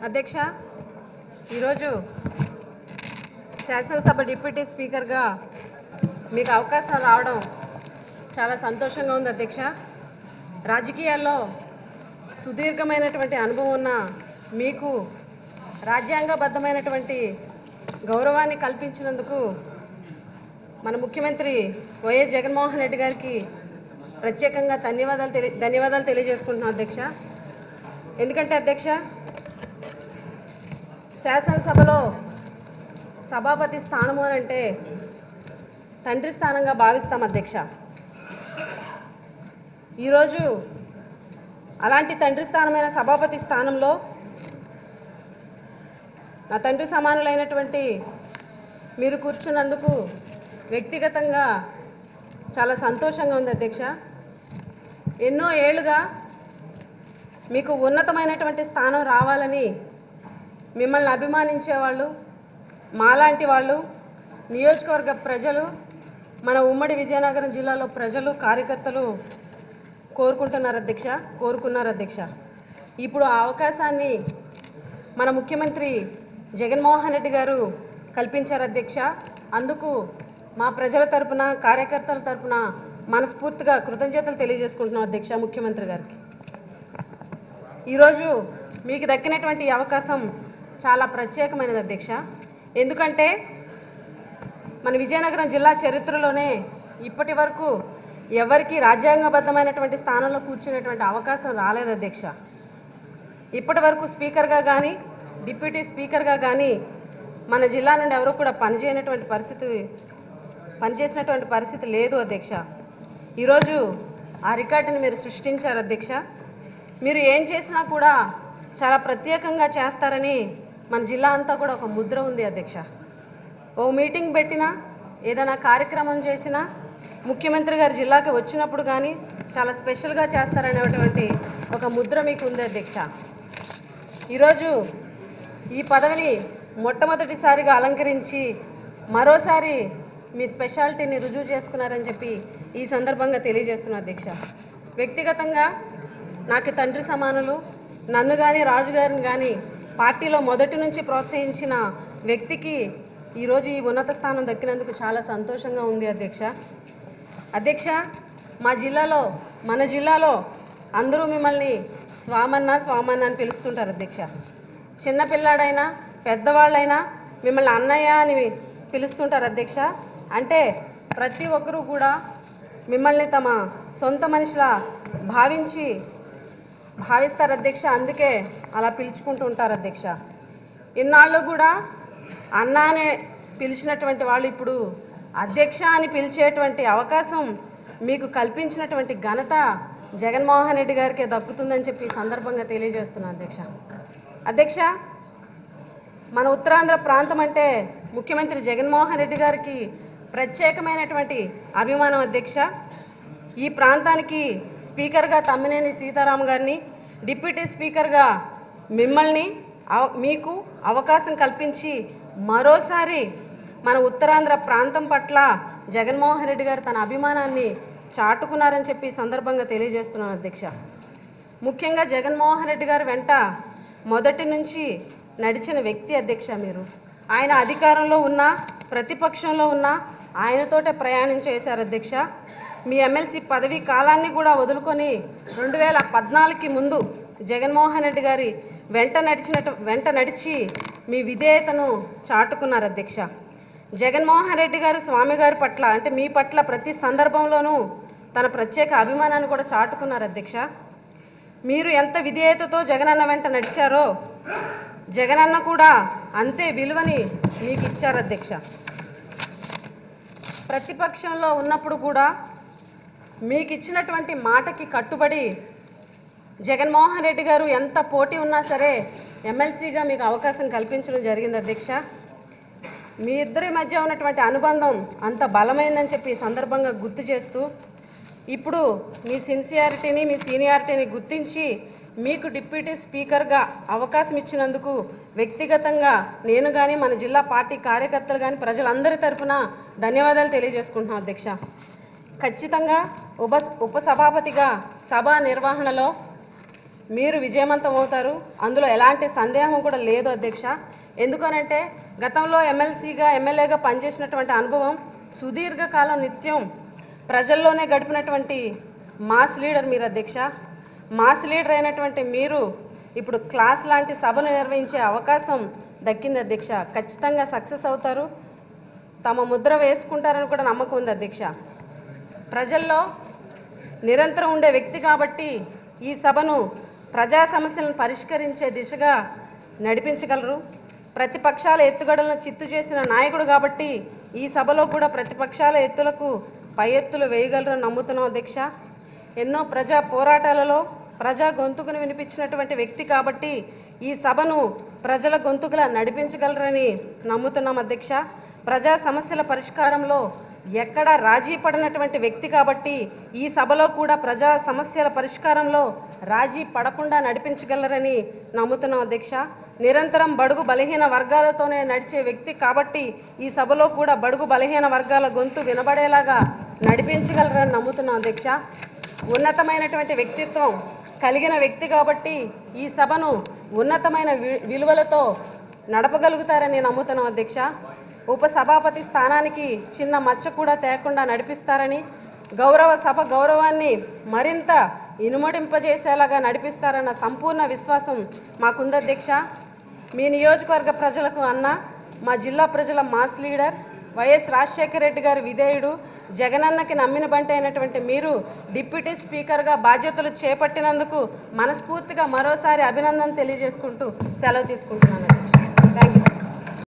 అధ్యక్ష ఈరోజు శాసనసభ డిప్యూటీ స్పీకర్గా మీకు అవకాశం రావడం చాలా సంతోషంగా ఉంది అధ్యక్ష రాజకీయాల్లో సుదీర్ఘమైనటువంటి అనుభవం ఉన్న మీకు రాజ్యాంగబద్ధమైనటువంటి గౌరవాన్ని కల్పించినందుకు మన ముఖ్యమంత్రి వైఎస్ జగన్మోహన్ రెడ్డి గారికి ప్రత్యేకంగా ధన్యవాదాలు తెలి ధన్యవాదాలు తెలియజేసుకుంటున్నాం అధ్యక్ష ఎందుకంటే అధ్యక్ష శాసనసభలో సభాపతి స్థానము అని అంటే తండ్రి స్థానంగా భావిస్తాం అధ్యక్ష ఈరోజు అలాంటి తండ్రి స్థానమైన సభాపతి స్థానంలో నా తండ్రి సమానులైనటువంటి మీరు కూర్చున్నందుకు వ్యక్తిగతంగా చాలా సంతోషంగా ఉంది అధ్యక్ష ఎన్నో ఏళ్ళుగా మీకు ఉన్నతమైనటువంటి స్థానం రావాలని మిమ్మల్ని అభిమానించేవాళ్ళు మాలాంటి వాళ్ళు నియోజకవర్గ ప్రజలు మన ఉమ్మడి విజయనగరం జిల్లాలో ప్రజలు కార్యకర్తలు కోరుకుంటున్నారు అధ్యక్ష కోరుకున్నారు అధ్యక్ష ఇప్పుడు ఆ అవకాశాన్ని మన ముఖ్యమంత్రి జగన్మోహన్ రెడ్డి గారు కల్పించారు అధ్యక్ష అందుకు మా ప్రజల తరపున కార్యకర్తల తరపున మనస్ఫూర్తిగా కృతజ్ఞతలు తెలియజేసుకుంటున్నాం అధ్యక్ష ముఖ్యమంత్రి గారికి ఈరోజు మీకు దక్కినటువంటి ఈ అవకాశం చాలా ప్రత్యేకమైనది అధ్యక్ష ఎందుకంటే మన విజయనగరం జిల్లా చరిత్రలోనే ఇప్పటి వరకు ఎవరికి రాజ్యాంగబద్ధమైనటువంటి స్థానంలో కూర్చునేటువంటి అవకాశం రాలేదు అధ్యక్ష ఇప్పటి వరకు స్పీకర్గా కానీ డిప్యూటీ స్పీకర్గా కానీ మన జిల్లా నుండి ఎవరు కూడా పనిచేయనటువంటి పరిస్థితి పనిచేసినటువంటి పరిస్థితి లేదు అధ్యక్ష ఈరోజు ఆ రికార్డుని మీరు సృష్టించారు అధ్యక్ష మీరు ఏం చేసినా కూడా చాలా ప్రత్యేకంగా చేస్తారని మన జిల్లా అంతా కూడా ఒక ముద్ర ఉంది అధ్యక్ష ఓ మీటింగ్ పెట్టినా ఏదైనా కార్యక్రమం చేసినా ముఖ్యమంత్రి గారు జిల్లాకి వచ్చినప్పుడు కానీ చాలా స్పెషల్గా చేస్తారనేటువంటి ఒక ముద్ర మీకు ఉంది అధ్యక్ష ఈరోజు ఈ పదవిని మొట్టమొదటిసారిగా అలంకరించి మరోసారి మీ స్పెషాలిటీని రుజువు చేసుకున్నారని చెప్పి ఈ సందర్భంగా తెలియజేస్తున్నా అధ్యక్ష వ్యక్తిగతంగా నాకు తండ్రి సమానులు నన్ను కానీ రాజు గారిని కానీ పార్టీలో మొదటి నుంచి ప్రోత్సహించిన వ్యక్తికి ఈరోజు ఈ ఉన్నత స్థానం దక్కినందుకు చాలా సంతోషంగా ఉంది అధ్యక్ష అధ్యక్ష మా జిల్లాలో మన జిల్లాలో అందరూ మిమ్మల్ని స్వామన్న స్వామన్న అని పిలుస్తుంటారు అధ్యక్ష చిన్న పిల్లాడైనా పెద్దవాళ్ళైనా మిమ్మల్ని అన్నయ్య అని పిలుస్తుంటారు అధ్యక్ష అంటే ప్రతి ఒక్కరూ కూడా మిమ్మల్ని తమ సొంత మనిషిలా భావించి భావిస్తారు అధ్యక్ష అందుకే అలా పిలుచుకుంటూ ఉంటారు అధ్యక్ష ఇన్నాళ్ళు కూడా అన్న అనే పిలిచినటువంటి వాళ్ళు ఇప్పుడు అధ్యక్ష అని పిలిచేటువంటి అవకాశం మీకు కల్పించినటువంటి ఘనత జగన్మోహన్ రెడ్డి గారికే దక్కుతుందని చెప్పి ఈ సందర్భంగా తెలియజేస్తున్నాను అధ్యక్ష అధ్యక్ష మన ఉత్తరాంధ్ర ప్రాంతం అంటే ముఖ్యమంత్రి జగన్మోహన్ రెడ్డి గారికి ప్రత్యేకమైనటువంటి అభిమానం అధ్యక్ష ఈ ప్రాంతానికి స్పీకర్గా తమ్మినేని సీతారాం గారిని డిప్యూటీ స్పీకర్గా మిమ్మల్ని అవ- మీకు అవకాశం కల్పించి మరోసారి మన ఉత్తరాంధ్ర ప్రాంతం పట్ల జగన్మోహన్ రెడ్డి గారు తన అభిమానాన్ని చాటుకున్నారని చెప్పి ఈ సందర్భంగా తెలియజేస్తున్నాను అధ్యక్ష ముఖ్యంగా జగన్మోహన్ రెడ్డి గారు వెంట మొదటి నుంచి నడిచిన వ్యక్తి అధ్యక్ష మీరు ఆయన అధికారంలో ఉన్న ప్రతిపక్షంలో ఉన్న ఆయనతోటే ప్రయాణం చేశారు అధ్యక్ష మీ ఎమ్మెల్సీ పదవీ కాలాన్ని కూడా వదులుకొని రెండు వేల పద్నాలుగుకి ముందు జగన్మోహన్ రెడ్డి గారి వెంట నడిచినట్టు వెంట నడిచి మీ విధేయతను చాటుకున్నారు అధ్యక్ష జగన్మోహన్ రెడ్డి గారు స్వామి గారి పట్ల అంటే మీ పట్ల ప్రతి సందర్భంలోనూ తన ప్రత్యేక అభిమానాన్ని కూడా చాటుకున్నారు అధ్యక్ష మీరు ఎంత విధేయతతో జగనన్న వెంట నడిచారో జగనన్న కూడా అంతే విలువని మీకు ఇచ్చారు అధ్యక్ష ప్రతిపక్షంలో ఉన్నప్పుడు కూడా మీకు ఇచ్చినటువంటి మాటకి కట్టుబడి జగన్మోహన్ రెడ్డి గారు ఎంత పోటీ ఉన్నా సరే ఎమ్మెల్సీగా మీకు అవకాశం కల్పించడం జరిగింది అధ్యక్ష మీ ఇద్దరి మధ్య ఉన్నటువంటి అనుబంధం అంత బలమైందని చెప్పి ఈ సందర్భంగా గుర్తు చేస్తూ ఇప్పుడు మీ సిన్సియారిటీని మీ సీనియారిటీని గుర్తించి మీకు డిప్యూటీ స్పీకర్గా అవకాశం ఇచ్చినందుకు వ్యక్తిగతంగా నేను కానీ మన జిల్లా పార్టీ కార్యకర్తలు కానీ ప్రజలందరి తరఫున ధన్యవాదాలు తెలియజేసుకుంటున్నాం అధ్యక్ష ఖచ్చితంగా ఉప ఉపసభాపతిగా సభ నిర్వహణలో మీరు విజయవంతం అవుతారు అందులో ఎలాంటి సందేహం కూడా లేదు అధ్యక్ష ఎందుకనంటే గతంలో ఎమ్మెల్సీగా ఎమ్మెల్యేగా పనిచేసినటువంటి అనుభవం సుదీర్ఘకాలం నిత్యం ప్రజల్లోనే గడిపినటువంటి మాస్ లీడర్ మీరు అధ్యక్ష మాస్ లీడర్ అయినటువంటి మీరు ఇప్పుడు క్లాస్ లాంటి సభను నిర్వహించే అవకాశం దక్కింది అధ్యక్ష ఖచ్చితంగా సక్సెస్ అవుతారు తమ ముద్ర వేసుకుంటారని కూడా నమ్మకం ఉంది అధ్యక్ష ప్రజల్లో నిరంతరం ఉండే వ్యక్తి కాబట్టి ఈ సభను ప్రజా సమస్యలను పరిష్కరించే దిశగా నడిపించగలరు ప్రతిపక్షాల ఎత్తుగడలను చిత్తు చేసిన నాయకుడు కాబట్టి ఈ సభలో కూడా ప్రతిపక్షాల ఎత్తులకు పై ఎత్తులు వేయగలరని నమ్ముతున్నాం అధ్యక్ష ఎన్నో ప్రజా పోరాటాలలో ప్రజా గొంతుకును వినిపించినటువంటి వ్యక్తి కాబట్టి ఈ సభను ప్రజల గొంతుకులా నడిపించగలరని నమ్ముతున్నాం అధ్యక్ష ప్రజా సమస్యల పరిష్కారంలో ఎక్కడ రాజీ పడినటువంటి వ్యక్తి కాబట్టి ఈ సభలో కూడా ప్రజా సమస్యల పరిష్కారంలో రాజీ పడకుండా నడిపించగలరని నమ్ముతున్నాం అధ్యక్ష నిరంతరం బడుగు బలహీన వర్గాలతోనే నడిచే వ్యక్తి కాబట్టి ఈ సభలో కూడా బడుగు బలహీన వర్గాల గొంతు వినబడేలాగా నడిపించగలరని నమ్ముతున్నాం అధ్యక్ష ఉన్నతమైనటువంటి వ్యక్తిత్వం కలిగిన వ్యక్తి కాబట్టి ఈ సభను ఉన్నతమైన వి- విలువలతో నడపగలుగుతారని నమ్ముతున్నాం అధ్యక్ష ఉప సభాపతి స్థానానికి చిన్న మచ్చ కూడా తేకుండా నడిపిస్తారని గౌరవ సభ గౌరవాన్ని మరింత ఇనుమడింపజేసేలాగా నడిపిస్తారన్న సంపూర్ణ విశ్వాసం మాకుంది అధ్యక్ష మీ నియోజకవర్గ ప్రజలకు అన్న మా జిల్లా ప్రజల mass leader YS Rajasekhara Reddy గారి విధేయుడు జగనన్నకి నమ్మిన బంటి అయినటువంటి మీరు డిప్యూటీ స్పీకర్గా బాధ్యతలు చేపట్టినందుకు మనస్ఫూర్తిగా మరోసారి అభినందన తెలియజేసుకుంటూ సెలవు తీసుకుంటున్నాను